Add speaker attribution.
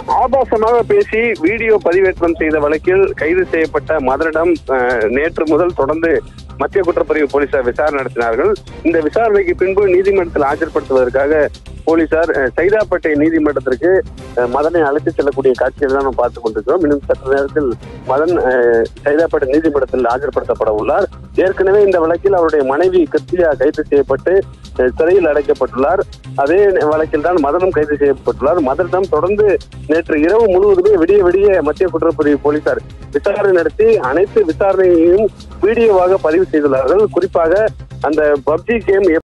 Speaker 1: ஆபாசமாக பேசி வீடியோ பதிவேற்றம் செய்த வழக்கில் கைது செய்யப்பட்ட மதனிடம் அஹ், நேற்று முதல் தொடர்ந்து மத்திய குற்றப்பிரிவு போலீசார் விசாரணை நடத்தினார்கள் இந்த விசாரணைக்கு பின்பு நீதிமன்றத்தில் ஆஜர்படுத்துவதற்காக போலீசார் அஹ், சைதாப்பேட்டை நீதிமன்றத்திற்கு அஹ், மதனை அழைத்துச் செல்லக்கூடிய காட்சிகளை தான் நாம் பார்த்துக் கொண்டிருக்கிறோம் இன்னும் சற்று நேரத்தில் மதன் அஹ், சைதாப்பேட்டை நீதிமன்றத்தில் ஆஜர்படுத்தப்பட உள்ளார் ஏற்கனவே இந்த வழக்கில் அவருடைய மனைவி கிருத்தியா கைது செய்யப்பட்டு அஹ், சிறையில் அடைக்கப்பட்டுள்ளார் அதே வழக்கில் தான் மதனும் கைது செய்யப்பட்டுள்ளார் மதனிடம் தொடர்ந்து நேற்று இரவு முழுவதுமே விடிய விடிய மத்திய குற்றப்பிரிவு போலீசார் விசாரணை நடத்தி அனைத்து விசாரணையையும் வீடியோவாக பதிவு செய்துள்ளார்கள் குறிப்பாக அந்த பப்ஜி கேம்